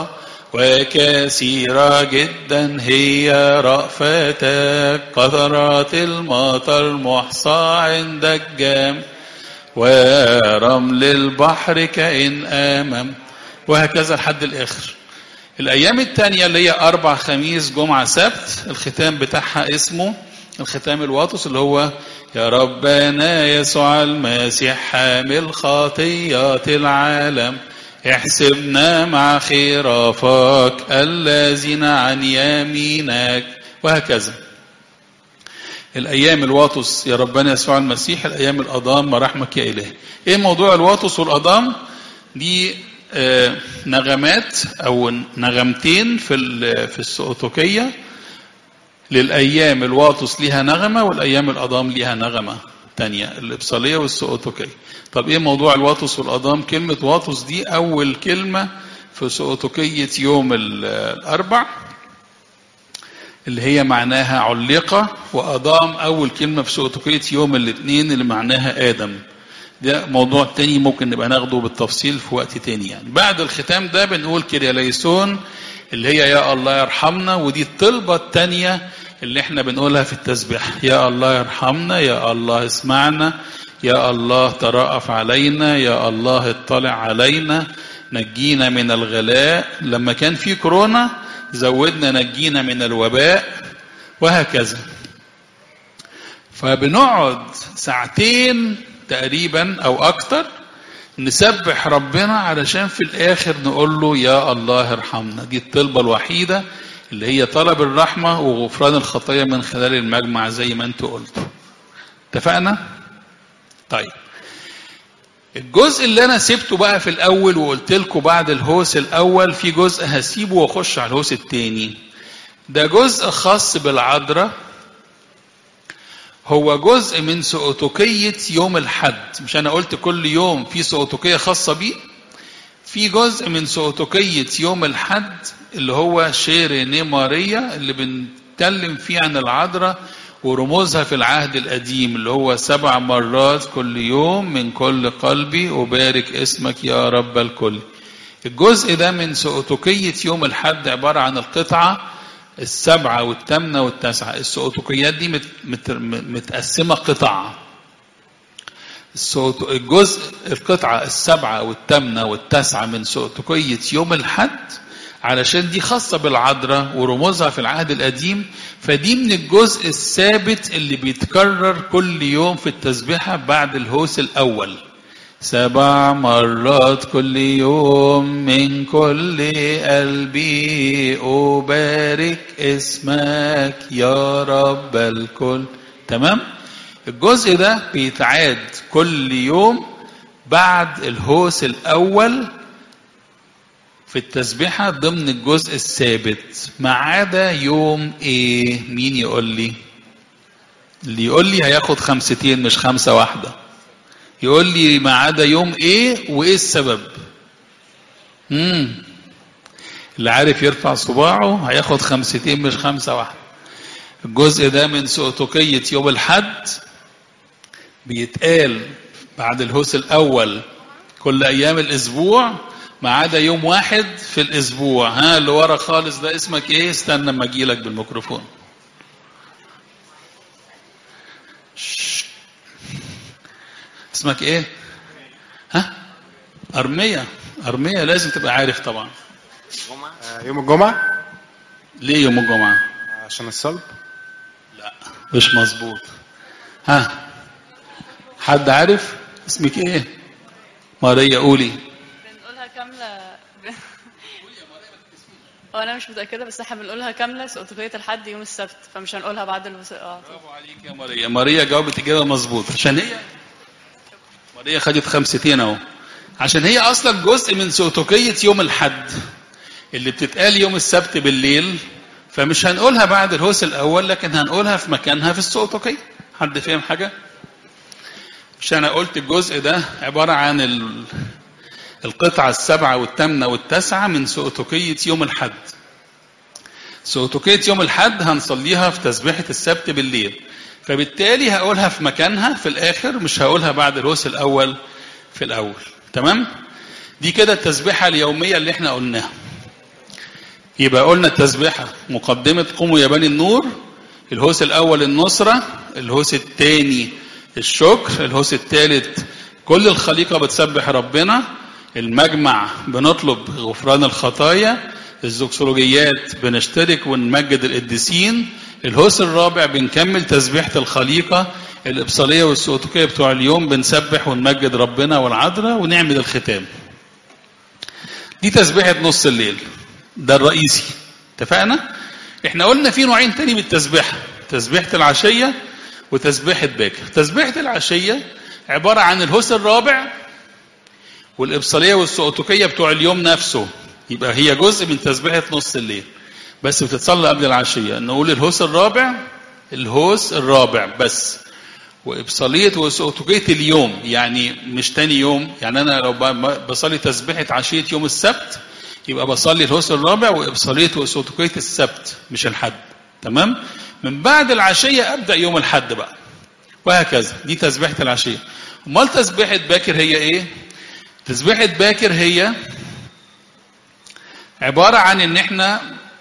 وكثيرة جدا هي رأفتك قطرات المطر محصى عندك جام ورمل البحر كإن آمم وهكذا لحد الآخر الأيام التانية اللي هي أربع خميس جمعة سبت الختام بتاعها اسمه الختام الواطس اللي هو يا ربنا يسوع المسيح حامل خطيات العالم احسبنا مع خرافك الذين عن يمينك وهكذا الأيام الواطس يا ربنا يسوع المسيح الأيام الأضام مراحمك يا إله إيه موضوع الواطس والأضام دي آه نغمات أو نغمتين في في السؤتوكية للأيام الواطس ليها نغمة والأيام الأضام ليها نغمة تانية الإبصالية والسؤتوكية طب إيه موضوع الواطس والأضام كلمة واطس دي أول كلمة في سؤتوكية يوم الأربع اللي هي معناها علقة وأضام أول كلمة في سؤتوكية يوم الاثنين اللي معناها آدم ده موضوع تاني ممكن نبقى ناخده بالتفصيل في وقت تاني يعني بعد الختام ده بنقول كرياليسون اللي هي يا الله يرحمنا ودي الطلبة التانية اللي احنا بنقولها في التسبيح يا الله يرحمنا يا الله اسمعنا يا الله ترأف علينا يا الله اطلع علينا نجينا من الغلاء لما كان في كورونا زودنا نجينا من الوباء وهكذا فبنقعد ساعتين تقريبا او اكتر نسبح ربنا علشان في الاخر نقول له يا الله ارحمنا دي الطلبة الوحيدة اللي هي طلب الرحمة وغفران الخطايا من خلال المجمع زي ما انتوا قلتوا اتفقنا طيب الجزء اللي انا سبته بقى في الاول وقلت لكم بعد الهوس الاول في جزء هسيبه واخش على الهوس التاني ده جزء خاص بالعذراء هو جزء من سؤتوكية يوم الحد مش أنا قلت كل يوم في سؤتوكية خاصة بيه في جزء من سؤتوكية يوم الحد اللي هو شير نيمارية اللي بنتكلم فيه عن العذراء ورموزها في العهد القديم اللي هو سبع مرات كل يوم من كل قلبي أبارك اسمك يا رب الكل الجزء ده من سؤتوكية يوم الحد عبارة عن القطعة السبعة والثامنة والتاسعة السؤتوكيات دي مت مت متقسمة قطع الجزء القطعة السبعة والثامنة والتاسعة من سؤتوكية يوم الحد علشان دي خاصة بالعذراء ورموزها في العهد القديم فدي من الجزء الثابت اللي بيتكرر كل يوم في التسبيحة بعد الهوس الأول سبع مرات كل يوم من كل قلبي أبارك اسمك يا رب الكل تمام الجزء ده بيتعاد كل يوم بعد الهوس الأول في التسبيحة ضمن الجزء الثابت ما عدا يوم ايه مين يقول لي اللي يقول لي هياخد خمستين مش خمسة واحدة يقول لي ما عدا يوم ايه وايه السبب امم اللي عارف يرفع صباعه هياخد خمستين مش خمسة واحدة الجزء ده من سؤتوكية يوم الحد بيتقال بعد الهوس الأول كل أيام الأسبوع ما عدا يوم واحد في الأسبوع ها اللي ورا خالص ده اسمك إيه استنى أما أجيلك بالميكروفون اسمك إيه ها أرمية أرمية لازم تبقى عارف طبعا آه، يوم الجمعة ليه يوم الجمعة عشان الصلب لا مش مظبوط ها حد عارف اسمك ايه ماريا قولي بنقولها كاملة هو أنا مش متأكدة بس احنا بنقولها كاملة سؤتوكية الحد يوم السبت فمش هنقولها بعد الموسيقى برافو عليك يا ماريا ماريا جاوبت اجابه مظبوطه عشان هي ماريا خدت خمستين اهو عشان هي اصلا جزء من سؤتوكيه يوم الحد اللي بتتقال يوم السبت بالليل فمش هنقولها بعد الهوس الاول لكن هنقولها في مكانها في السؤتوكيه حد فاهم حاجه مش انا قلت الجزء ده عباره عن ال... القطعة السبعة والثامنة والتاسعة من سؤتوكية يوم الحد سؤتوكية يوم الحد هنصليها في تسبيحة السبت بالليل فبالتالي هقولها في مكانها في الآخر مش هقولها بعد الهوس الأول في الأول تمام دي كده التسبيحة اليومية اللي احنا قلناها يبقى قلنا التسبيحة مقدمة قوموا يا بني النور الهوس الأول النصرة الهوس الثاني الشكر الهوس الثالث كل الخليقة بتسبح ربنا المجمع بنطلب غفران الخطايا الزوكسولوجيات بنشترك ونمجد القديسين الهوس الرابع بنكمل تسبيحة الخليقة الإبصالية والسؤتوكية بتوع اليوم بنسبح ونمجد ربنا والعذراء ونعمل الختام دي تسبيحة نص الليل ده الرئيسي اتفقنا احنا قلنا في نوعين تاني من التسبيحة تسبيحة العشية وتسبيحة باكر تسبيحة العشية عبارة عن الهوس الرابع والإبصالية والسؤتوكية بتوع اليوم نفسه يبقى هي جزء من تسبيحة نص الليل بس بتتصلى قبل العشية نقول الهوس الرابع الهوس الرابع بس وإبصالية وسؤتوكية اليوم يعني مش تاني يوم يعني أنا لو بصلي تسبيحة عشية يوم السبت يبقى بصلي الهوس الرابع وإبصالية وسؤتوكية السبت مش الحد تمام من بعد العشية أبدأ يوم الحد بقى وهكذا دي تسبيحة العشية أمال تسبيحة باكر هي إيه تسبيحة باكر هي عبارة عن إن إحنا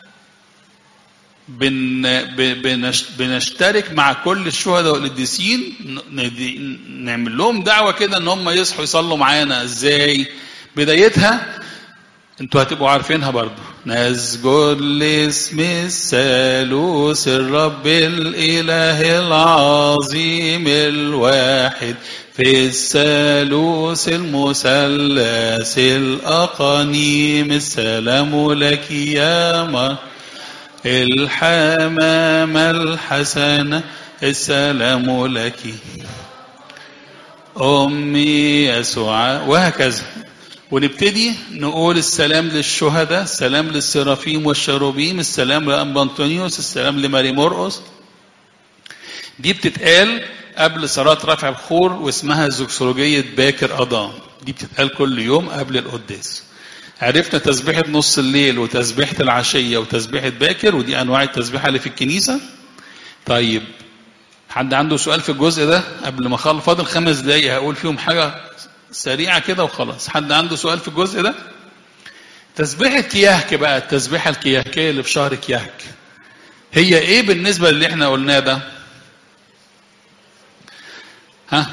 بن بنش بنشترك مع كل الشهداء والقديسين نعمل لهم دعوة كده إن هم يصحوا يصلوا معانا إزاي بدايتها انتوا هتبقوا عارفينها برضو نسجد لاسم الثالوث الرب الاله العظيم الواحد في الثالوث المثلث الاقانيم السلام لك يا ما الحمامة الحسنة السلام لك أمي يسوع وهكذا ونبتدي نقول السلام للشهداء السلام للسرافيم والشروبيم السلام لأنبا أنطونيوس السلام لماري مرقس دي بتتقال قبل صلاة رفع الخور واسمها زوكسولوجية باكر أضام دي بتتقال كل يوم قبل القداس عرفنا تسبيحة نص الليل وتسبيحة العشية وتسبيحة باكر ودي أنواع التسبيحة اللي في الكنيسة طيب حد عنده سؤال في الجزء ده قبل ما اخلص فاضل خمس دقايق هقول فيهم حاجة سريعة كده وخلاص حد عنده سؤال في الجزء ده تسبيحة كياهك بقى التسبيحة الكياهكية اللي في شهر كياهك هي ايه بالنسبة للي احنا قلناه ده ها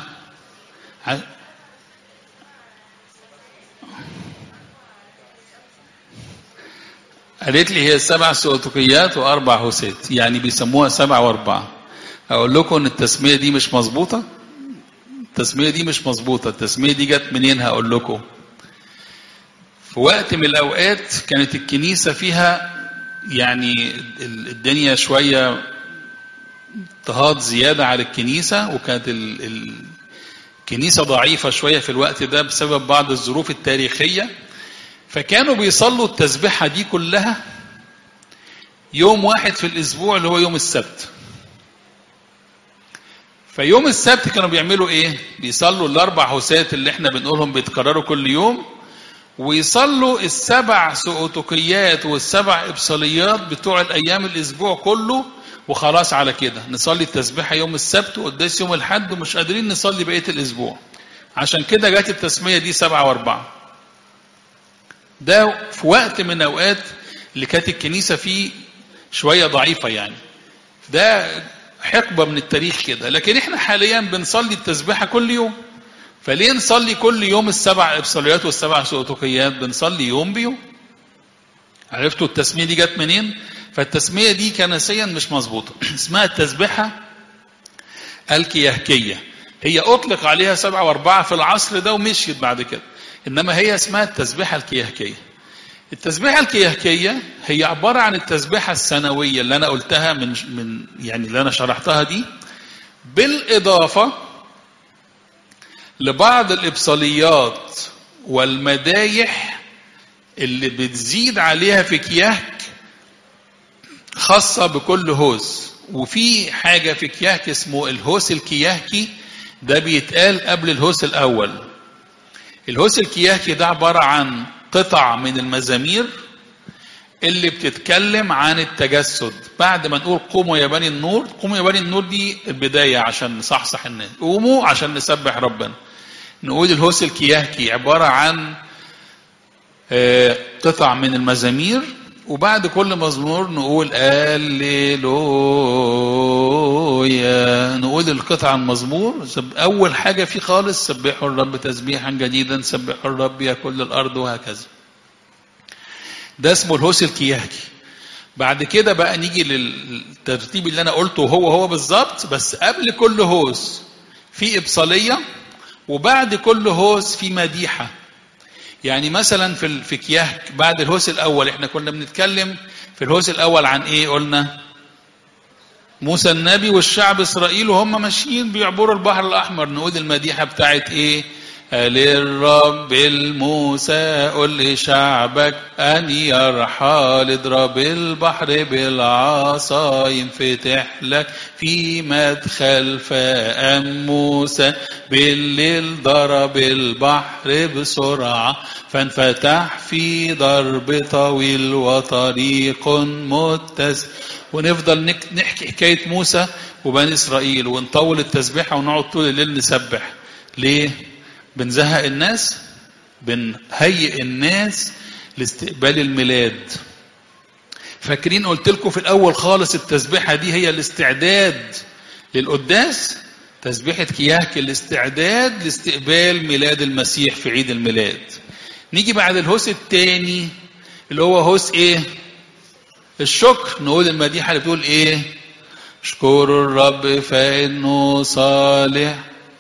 قالت لي هي سبع سؤتقيات واربع هوسات يعني بيسموها سبع واربعه اقول لكم ان التسميه دي مش مظبوطه التسميه دي مش مظبوطه التسميه دي جت منين هقول لكم في وقت من الاوقات كانت الكنيسه فيها يعني الدنيا شويه اضطهاد زياده على الكنيسه وكانت الكنيسه ضعيفه شويه في الوقت ده بسبب بعض الظروف التاريخيه فكانوا بيصلوا التسبيحة دي كلها يوم واحد في الأسبوع اللي هو يوم السبت فيوم السبت كانوا بيعملوا ايه بيصلوا الاربع هوسات اللي احنا بنقولهم بيتكرروا كل يوم ويصلوا السبع سؤتقيات والسبع ابصاليات بتوع الايام الاسبوع كله وخلاص على كده نصلي التسبيحة يوم السبت وقداس يوم الحد ومش قادرين نصلي بقية الاسبوع عشان كده جت التسمية دي سبعة واربعة ده في وقت من اوقات اللي كانت الكنيسه فيه شويه ضعيفه يعني ده حقبه من التاريخ كده لكن احنا حاليا بنصلي التسبيحه كل يوم فليه نصلي كل يوم السبع ابصاليات والسبع سؤتقيات بنصلي يوم بيوم عرفتوا التسميه دي جت منين فالتسميه دي كنسيا مش مظبوطه اسمها التسبيحه الكيهكيه هي اطلق عليها سبعة واربعة في العصر ده ومشيت بعد كده انما هي اسمها التسبيحه الكيهكيه التسبيحه الكيهكيه هي عباره عن التسبيحه السنويه اللي انا قلتها من من يعني اللي انا شرحتها دي بالاضافه لبعض الابصاليات والمدايح اللي بتزيد عليها في كياهك خاصه بكل هوس وفي حاجه في كياهك اسمه الهوس الكياهكي ده بيتقال قبل الهوس الاول الهوس الكياهكي ده عبارة عن قطع من المزامير اللي بتتكلم عن التجسد بعد ما نقول قوموا يا بني النور قوموا يا بني النور دي البداية عشان نصحصح الناس قوموا عشان نسبح ربنا نقول الهوس الكياهكي عبارة عن قطع من المزامير وبعد كل مزمور نقول هللويا نقول القطعة المزمور سب- أول حاجة فيه خالص سبحوا الرب تسبيحا جديدا سبحوا الرب يا كل الأرض وهكذا ده اسمه الهوس الكياكي بعد كده بقى نيجي للترتيب اللي أنا قلته هو هو بالظبط بس قبل كل هوس في إبصالية وبعد كل هوس في مديحة يعني مثلا في ال- في كياك بعد الهوس الاول احنا كنا بنتكلم في الهوس الاول عن ايه قلنا موسى النبي والشعب اسرائيل وهم ماشيين بيعبروا البحر الاحمر نقول المديحه بتاعت ايه للرب الموسى قل لشعبك أن يرحل اضرب البحر بالعصا ينفتح لك في مدخل فأم موسى بالليل ضرب البحر بسرعة فانفتح في ضرب طويل وطريق متسع ونفضل نك- نحكي حكاية موسى وبني إسرائيل ونطول التسبيحة ونقعد طول الليل نسبح ليه؟ بنزهق الناس بنهيئ الناس لاستقبال الميلاد فاكرين قلت لكم في الأول خالص التسبيحة دي هي الاستعداد للقداس تسبيحة كياك الاستعداد لاستقبال ميلاد المسيح في عيد الميلاد نيجي بعد الهوس الثاني اللي هو هوس ايه الشكر نقول المديحة اللي بتقول ايه اشكروا الرب فإنه صالح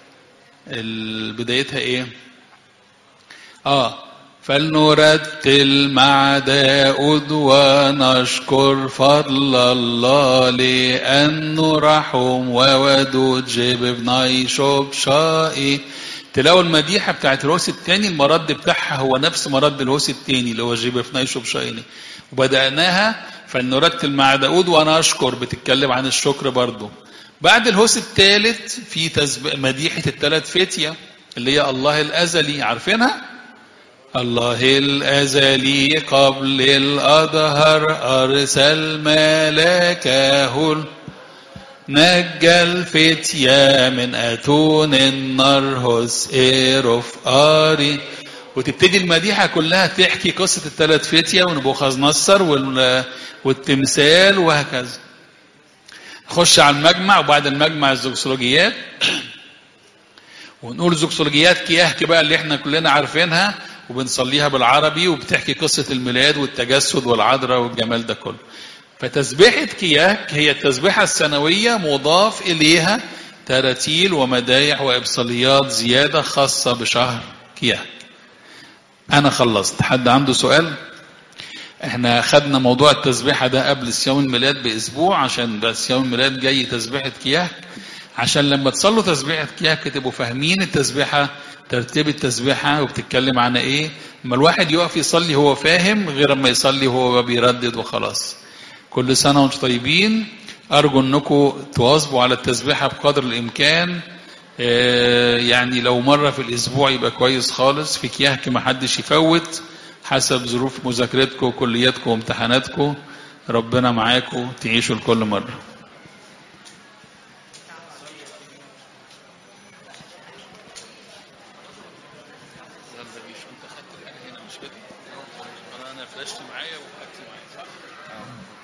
ال- بدايتها ايه اه فلنرتل مع داود ونشكر فضل الله لأنه رحم وودود جيب بني شبشائي تلاقوا المديحة بتاعت الهوس الثاني المرد بتاعها هو نفس مرد الهوس الثاني اللي هو جيب بني شبشائي وبدأناها فلنرتل مع داود ونشكر بتتكلم عن الشكر برضه بعد الهوس الثالث في تسب... مديحة الثلاث فتية اللي هي الله الأزلي عارفينها؟ الله الأزلي قبل الأدهر أرسل ملكه نجى الفتية من أتون النرهس إيروف آري وتبتدي المديحة كلها تحكي قصة الثلاث فتية ونبوخذ نصر وال... والتمثال وهكذا نخش على المجمع وبعد المجمع الزوكسولوجيات ونقول زوكسولوجيات كياهك بقى اللي احنا كلنا عارفينها وبنصليها بالعربي وبتحكي قصة الميلاد والتجسد والعذراء والجمال ده كله فتسبيحة كياك هي التسبيحة السنوية مضاف إليها تراتيل ومدايح وإبصاليات زيادة خاصة بشهر كياك أنا خلصت حد عنده سؤال؟ احنا خدنا موضوع التسبيحة ده قبل صيام الميلاد بأسبوع عشان ده صيام الميلاد جاي تسبيحة كياك عشان لما تصلوا تسبيحة كياك تبقوا فاهمين التسبيحة ترتيب التسبيحة وبتتكلم عن ايه اما الواحد يقف يصلي هو فاهم غير اما يصلي هو بيردد وخلاص كل سنة وانتم طيبين أرجو أنكم تواظبوا على التسبيحة بقدر الإمكان آه، يعني لو مرة في الأسبوع يبقى كويس خالص في كياك ما حدش يفوت حسب ظروف مذاكرتكم وكلياتكم وامتحاناتكم ربنا معاكم تعيشوا لكل مرة انا فلاشت معايا وخدت معايا